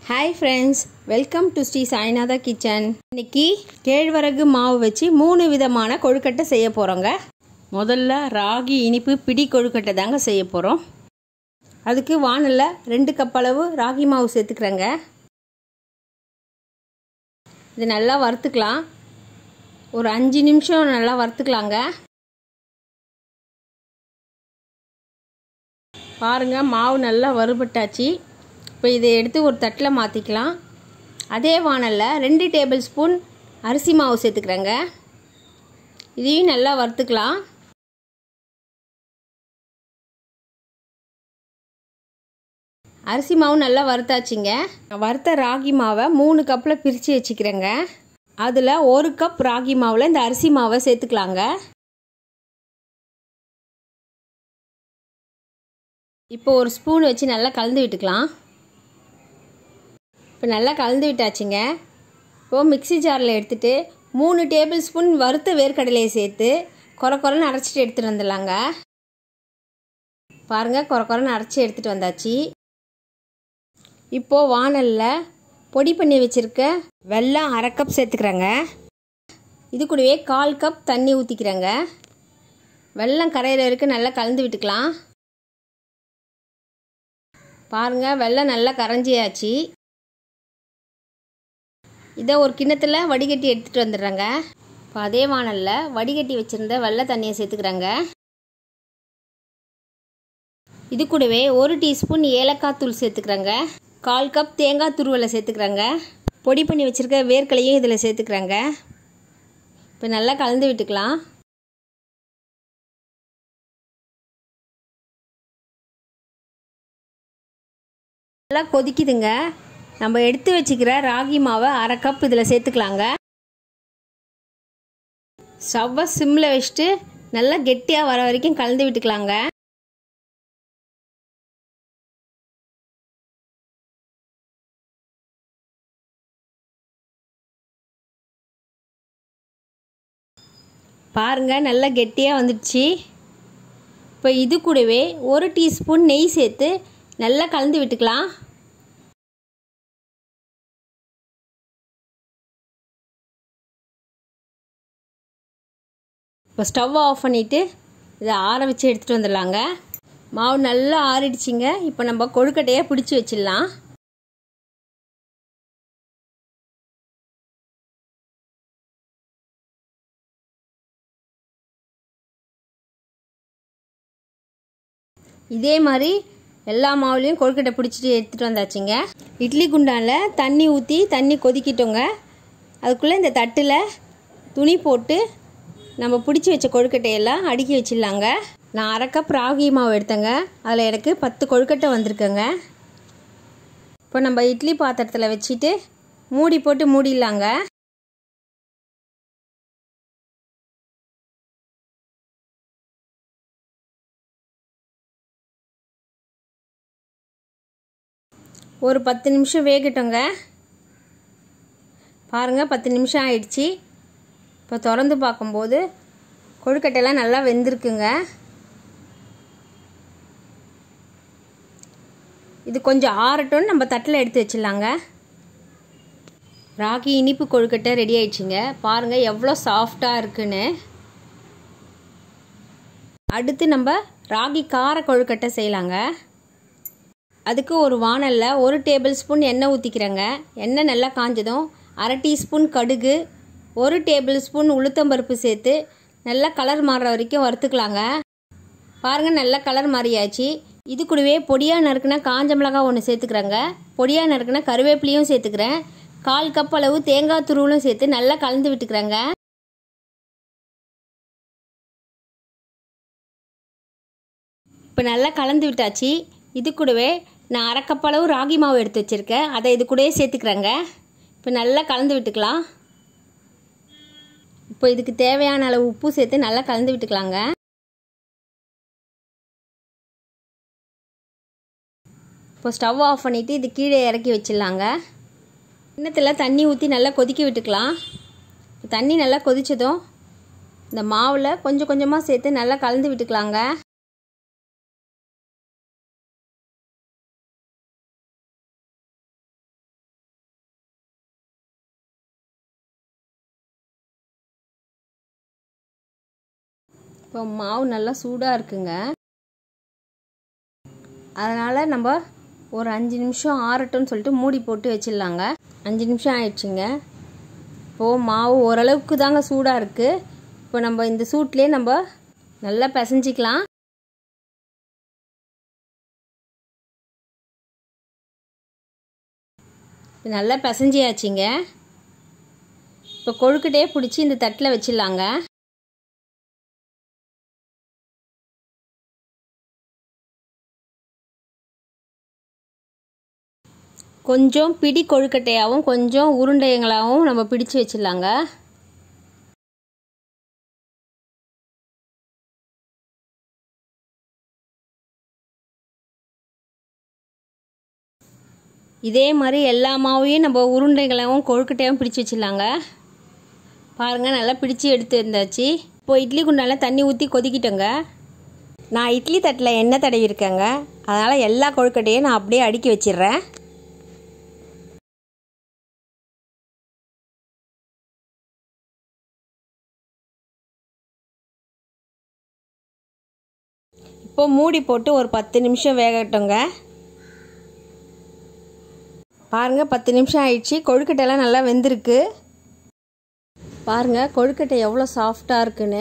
hi friends welcome to Sri Sainatha kitchen இன்னைக்கு கேழ்வரகு மாவு வச்சு மூணு விதமான கொழுக்கட்டை செய்ய போகிறோங்க முதல்ல ராகி இனிப்பு பிடி கொழுக்கட்டை தாங்க செய்ய போகிறோம் அதுக்கு வானலில் ரெண்டு கப் அளவு ராகி மாவு சேர்த்துக்கிறேங்க இது நல்லா வறுத்துக்கலாம் ஒரு அஞ்சு நிமிஷம் நல்லா வறுத்துக்கலாங்க பாருங்கள் மாவு நல்லா வறுபட்டாச்சு இப்போ இதை எடுத்து ஒரு தட்டில் மாற்றிக்கலாம் அதே வானலில் ரெண்டு டேபிள் ஸ்பூன் அரிசி மாவு சேர்த்துக்கிறேங்க இதையும் நல்லா வறுத்துக்கலாம் அரிசி மாவு நல்லா வறுத்தாச்சுங்க வறுத்த ராகி மாவை மூணு கப்பில் பிரித்து வச்சுக்கிறேங்க அதில் ஒரு கப் ராகி மாவில் இந்த அரிசி மாவை சேர்த்துக்கலாங்க இப்போ ஒரு ஸ்பூன் வச்சு நல்லா கலந்து விட்டுக்கலாம் இப்போ நல்லா கலந்து விட்டாச்சுங்க இப்போது மிக்சி ஜாரில் எடுத்துகிட்டு மூணு டேபிள் ஸ்பூன் வறுத்த வேர்க்கடலையை சேர்த்து குறை குறைன்னு அரைச்சிட்டு எடுத்துகிட்டு வந்துடலாங்க பாருங்கள் குறை குறைன்னு அரைச்சி எடுத்துகிட்டு வந்தாச்சு இப்போது வானலில் பொடி பண்ணி வச்சுருக்க வெல்லம் அரை கப் சேர்த்துக்கிறேங்க இது கூடவே கால் கப் தண்ணி ஊற்றிக்கிறேங்க வெல்லம் கரையிற வரைக்கும் நல்லா கலந்து விட்டுக்கலாம் பாருங்கள் வெள்ளம் நல்லா கரைஞ்சியாச்சு இதை ஒரு கிண்ணத்தில் வடிகட்டி எடுத்துகிட்டு வந்துடுறேங்க இப்போ அதே வானலில் வடிகட்டி வச்சுருந்த வெள்ளை தண்ணியை சேர்த்துக்கிறேங்க இது கூடவே ஒரு டீஸ்பூன் ஏலக்காய் தூள் சேர்த்துக்கிறேங்க கால் கப் தேங்காய் துருவலை சேர்த்துக்கிறேங்க பொடி பண்ணி வச்சுருக்க வேர்க்கலையும் இதில் சேர்த்துக்கிறேங்க இப்போ நல்லா கலந்து விட்டுக்கலாம் நல்லா கொதிக்குதுங்க நம்ம எடுத்து வச்சுக்கிற ராகி மாவை அரை கப் இதில் சேர்த்துக்கலாங்க ஸ்டவ்வை சிம்மில் வச்சுட்டு நல்லா கெட்டியாக வர வரைக்கும் கலந்து விட்டுக்கலாங்க பாருங்க நல்லா கெட்டியாக வந்துடுச்சு இப்போ இது கூடவே ஒரு டீஸ்பூன் நெய் சேர்த்து நல்லா கலந்து விட்டுக்கலாம் இப்போ ஸ்டவ் ஆஃப் பண்ணிவிட்டு இதை ஆற வச்சு எடுத்துகிட்டு வந்துடலாங்க மாவு நல்லா ஆறிடுச்சிங்க இப்போ நம்ம கொழுக்கட்டையாக பிடிச்சி வச்சிடலாம் இதே மாதிரி எல்லா மாவுலேயும் கொழுக்கட்டை பிடிச்சிட்டு எடுத்துகிட்டு வந்தாச்சுங்க இட்லி குண்டானில் தண்ணி ஊற்றி தண்ணி கொதிக்கிட்டோங்க அதுக்குள்ளே இந்த தட்டில் துணி போட்டு நம்ம பிடிச்சி வச்ச கொழுக்கட்டையெல்லாம் அடுக்கி வச்சிடலாங்க நான் அரை கப் ராகி மாவு எடுத்தேங்க அதில் எனக்கு பத்து கொழுக்கட்டை வந்திருக்குங்க இப்போ நம்ம இட்லி பாத்திரத்தில் வச்சுட்டு மூடி போட்டு மூடிடலாங்க ஒரு பத்து நிமிஷம் வேகட்டோங்க பாருங்கள் பத்து நிமிஷம் ஆயிடுச்சு இப்போ திறந்து பார்க்கும்போது கொழுக்கட்டையெல்லாம் நல்லா வெந்திருக்குங்க இது கொஞ்சம் ஆறட்டும்னு நம்ம தட்டில் எடுத்து வச்சிடலாங்க ராகி இனிப்பு கொழுக்கட்டை ரெடி ஆயிடுச்சுங்க பாருங்கள் எவ்வளோ சாஃப்டாக இருக்குன்னு அடுத்து நம்ம ராகி கார கொழுக்கட்டை செய்யலாங்க அதுக்கு ஒரு வானலில் ஒரு டேபிள் ஸ்பூன் எண்ணெய் ஊற்றிக்கிறேங்க எண்ணெய் நல்லா காஞ்சதும் அரை டீஸ்பூன் கடுகு ஒரு டேபிள் ஸ்பூன் உளுத்தம்பருப்பு சேர்த்து நல்லா கலர் மாறுற வரைக்கும் வறுத்துக்கலாங்க பாருங்கள் நல்லா கலர் மாறியாச்சு இது கூடவே பொடியாக நறுக்குனா காஞ்ச மிளகா ஒன்று சேர்த்துக்கிறேங்க பொடியாக நறுக்குனா கருவேப்பிலையும் சேர்த்துக்கிறேன் கால் கப் அளவு தேங்காய் துருவலும் சேர்த்து நல்லா கலந்து விட்டுக்கிறேங்க இப்போ நல்லா கலந்து விட்டாச்சு இது கூடவே நான் அரை கப் அளவு ராகி மாவு எடுத்து வச்சுருக்கேன் அதை இது கூடயே சேர்த்துக்கிறேங்க இப்போ நல்லா கலந்து விட்டுக்கலாம் இப்போ இதுக்கு தேவையான அளவு உப்பு சேர்த்து நல்லா கலந்து விட்டுக்கலாங்க இப்போ ஸ்டவ் ஆஃப் பண்ணிவிட்டு இது கீழே இறக்கி வச்சிடலாங்க கிண்ணத்தில் தண்ணி ஊற்றி நல்லா கொதிக்க விட்டுக்கலாம் தண்ணி நல்லா கொதித்ததும் இந்த மாவில் கொஞ்சம் கொஞ்சமாக சேர்த்து நல்லா கலந்து விட்டுக்கலாங்க இப்போ மாவு நல்லா சூடாக இருக்குங்க அதனால் நம்ம ஒரு அஞ்சு நிமிஷம் ஆறட்டும்னு சொல்லிட்டு மூடி போட்டு வச்சிடலாங்க அஞ்சு நிமிஷம் ஆயிடுச்சுங்க இப்போது மாவு ஓரளவுக்கு தாங்க சூடாக இருக்குது இப்போ நம்ம இந்த சூட்லேயே நம்ம நல்லா பிசைஞ்சிக்கலாம் நல்லா பிசைஞ்சியாச்சுங்க இப்போ கொழுக்கட்டையே பிடிச்சி இந்த தட்டில் வச்சிடலாங்க கொஞ்சம் பிடி கொழுக்கட்டையாகவும் கொஞ்சம் உருண்டைங்களாகவும் நம்ம பிடிச்சு வச்சிடலாங்க இதே மாதிரி எல்லா மாவையும் நம்ம உருண்டைகளாகவும் கொழுக்கட்டையாகவும் பிடிச்சி வச்சிடலாங்க பாருங்கள் நல்லா பிடிச்சி எடுத்து இருந்தாச்சு இப்போ இட்லி குண்டால தண்ணி ஊற்றி கொதிக்கிட்டோங்க நான் இட்லி தட்டில் எண்ணெய் தடவி இருக்கேங்க அதனால் எல்லா கொழுக்கட்டையும் நான் அப்படியே அடுக்கி வச்சிடுறேன் இப்போ மூடி போட்டு ஒரு பத்து நிமிஷம் வேகட்டுங்க பாருங்கள் பத்து நிமிஷம் ஆயிடுச்சு கொழுக்கட்டையெல்லாம் நல்லா வெந்திருக்கு பாருங்கள் கொழுக்கட்டை எவ்வளோ சாஃப்டாக இருக்குன்னு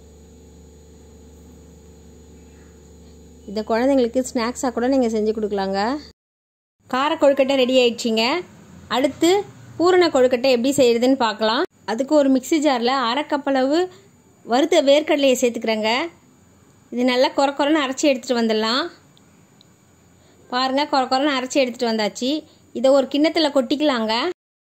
இதை குழந்தைங்களுக்கு ஸ்நாக்ஸாக கூட நீங்கள் செஞ்சு கொடுக்கலாங்க கார கொழுக்கட்டை ரெடி ஆயிடுச்சிங்க அடுத்து பூரண கொழுக்கட்டை எப்படி செய்கிறதுன்னு பார்க்கலாம் அதுக்கு ஒரு மிக்சி ஜாரில் அரை கப்பளவு வறுத்த வேர்க்கடலையை சேர்த்துக்கிறேங்க இது நல்லா குறை குறைன்னு அரைச்சி எடுத்துகிட்டு வந்துடலாம் பாருங்கள் குறை குறைன்னு அரைச்சி எடுத்துகிட்டு வந்தாச்சு இதை ஒரு கிண்ணத்தில் கொட்டிக்கலாங்க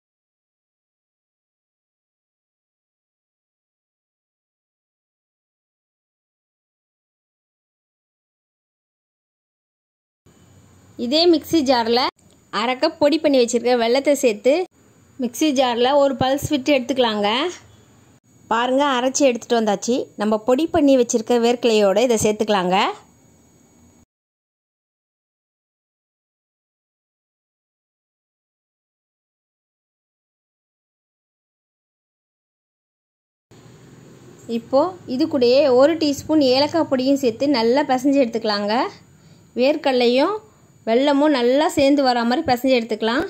இதே மிக்சி ஜாரில் அரை கப் பொடி பண்ணி வச்சுருக்க வெள்ளத்தை சேர்த்து மிக்சி ஜாரில் ஒரு பல்ஸ் விட்டு எடுத்துக்கலாங்க பாருங்கள் அரைச்சி எடுத்துகிட்டு வந்தாச்சு நம்ம பொடி பண்ணி வச்சுருக்க வேர்க்கலையோடு இதை சேர்த்துக்கலாங்க இப்போது இது கூடயே ஒரு டீஸ்பூன் ஏலக்காய் பொடியும் சேர்த்து நல்லா பிசைஞ்சு எடுத்துக்கலாங்க வேர்க்கடலையும் வெல்லமும் நல்லா சேர்ந்து வரா மாதிரி பிசைஞ்சு எடுத்துக்கலாம்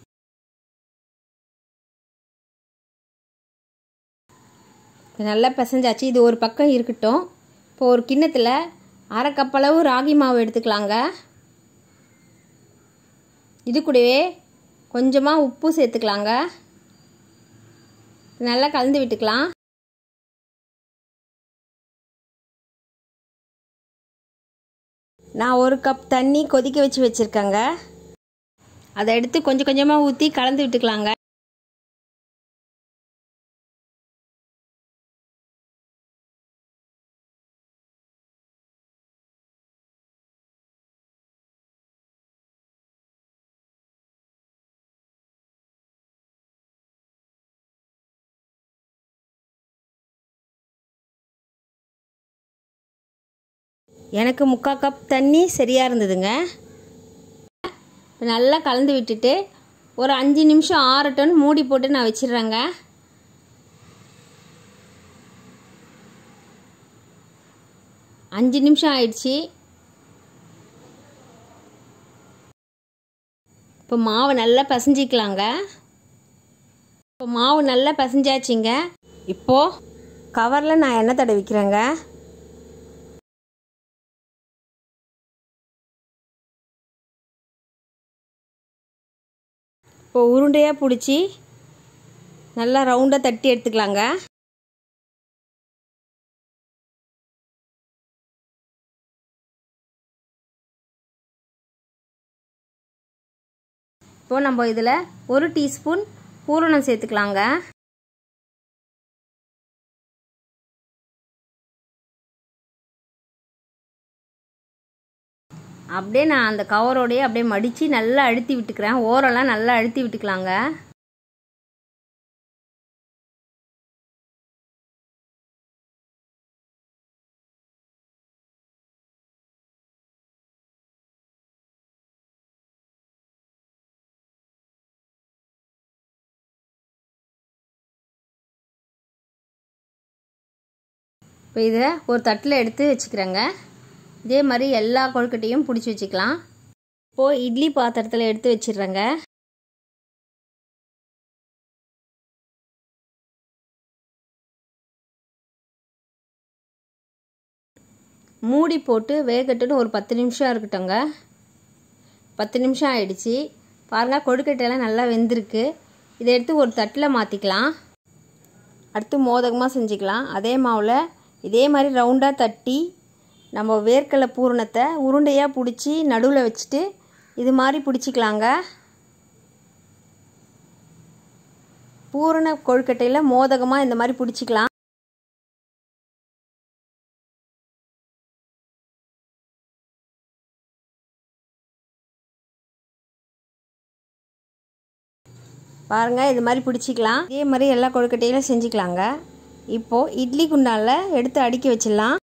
நல்லா பிசைஞ்சாச்சு இது ஒரு பக்கம் இருக்கட்டும் இப்போ ஒரு கிண்ணத்தில் அரை கப்பளவு ராகி மாவு எடுத்துக்கலாங்க இது கூடவே கொஞ்சமாக உப்பு சேர்த்துக்கலாங்க நல்லா கலந்து விட்டுக்கலாம் நான் ஒரு கப் தண்ணி கொதிக்க வச்சு வச்சுருக்கேங்க அதை எடுத்து கொஞ்சம் கொஞ்சமாக ஊற்றி கலந்து விட்டுக்கலாங்க எனக்கு முக்கால் கப் தண்ணி சரியாக இருந்ததுங்க நல்லா கலந்து விட்டுட்டு ஒரு அஞ்சு நிமிஷம் ஆறட்டும்னு மூடி போட்டு நான் வச்சிடுறேங்க அஞ்சு நிமிஷம் ஆயிடுச்சு இப்போ மாவு நல்லா பசஞ்சிக்கலாங்க இப்போ மாவு நல்லா பசஞ்சாச்சுங்க இப்போது கவரில் நான் எண்ணெய் தடவிக்கிறேங்க இப்போ உருண்டையாக பிடிச்சி நல்லா ரவுண்டாக தட்டி எடுத்துக்கலாங்க இப்போ நம்ம இதில் ஒரு டீஸ்பூன் பூரணம் சேர்த்துக்கலாங்க அப்படியே நான் அந்த கவரோடையே அப்படியே மடித்து நல்லா அழுத்தி விட்டுக்கிறேன் ஓரெல்லாம் நல்லா அழுத்தி விட்டுக்கலாங்க இப்போ இதை ஒரு தட்டில் எடுத்து வச்சுக்கிறேங்க இதே மாதிரி எல்லா கொழுக்கட்டையும் பிடிச்சி வச்சுக்கலாம் இப்போது இட்லி பாத்திரத்தில் எடுத்து வச்சிடுறேங்க மூடி போட்டு வேகட்டுன்னு ஒரு பத்து நிமிஷம் இருக்கட்டும்ங்க பத்து நிமிஷம் ஆயிடுச்சு பாருங்கள் கொழுக்கட்டையெல்லாம் நல்லா வெந்திருக்கு இதை எடுத்து ஒரு தட்டில் மாற்றிக்கலாம் அடுத்து மோதகமாக செஞ்சுக்கலாம் அதே மாவில் இதே மாதிரி ரவுண்டாக தட்டி நம்ம வேர்க்கடலை பூரணத்தை உருண்டையாக பிடிச்சி நடுவில் வச்சுட்டு இது மாதிரி பிடிச்சிக்கலாங்க பூரண கொழுக்கட்டையில் மோதகமாக இந்த மாதிரி பிடிச்சிக்கலாம் பாருங்கள் இது மாதிரி பிடிச்சிக்கலாம் இதே மாதிரி எல்லா கொழுக்கட்டையிலும் செஞ்சுக்கலாங்க இப்போது இட்லி குண்டால எடுத்து அடுக்கி வச்சிடலாம்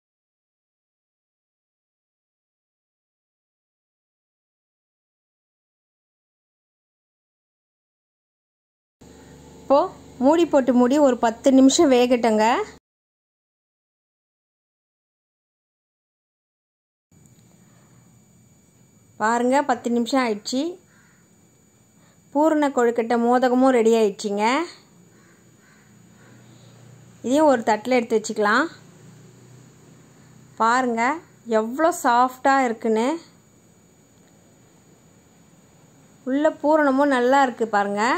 இப்போது மூடி போட்டு மூடி ஒரு பத்து நிமிஷம் வேகட்டுங்க பாருங்க பத்து நிமிஷம் ஆயிடுச்சு பூரண கொழுக்கட்டை மோதகமும் ரெடி ஆயிடுச்சிங்க இதையும் ஒரு தட்டில் எடுத்து வச்சுக்கலாம் பாருங்கள் எவ்வளோ சாஃப்டாக இருக்குன்னு உள்ள பூரணமும் நல்லா இருக்குது பாருங்கள்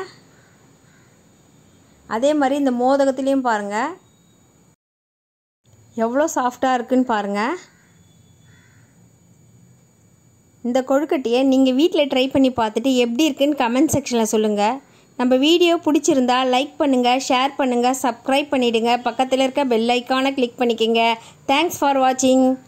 அதே மாதிரி இந்த மோதகத்துலேயும் பாருங்கள் எவ்வளோ சாஃப்டாக இருக்குன்னு பாருங்கள் இந்த கொழுக்கட்டையை நீங்கள் வீட்டில் ட்ரை பண்ணி பார்த்துட்டு எப்படி இருக்குன்னு கமெண்ட் செக்ஷனில் சொல்லுங்கள் நம்ம வீடியோ பிடிச்சிருந்தா லைக் பண்ணுங்கள் ஷேர் பண்ணுங்கள் சப்ஸ்கிரைப் பண்ணிவிடுங்க பக்கத்தில் இருக்க பெல் ஐக்கானை கிளிக் பண்ணிக்கோங்க தேங்க்ஸ் ஃபார் வாட்சிங்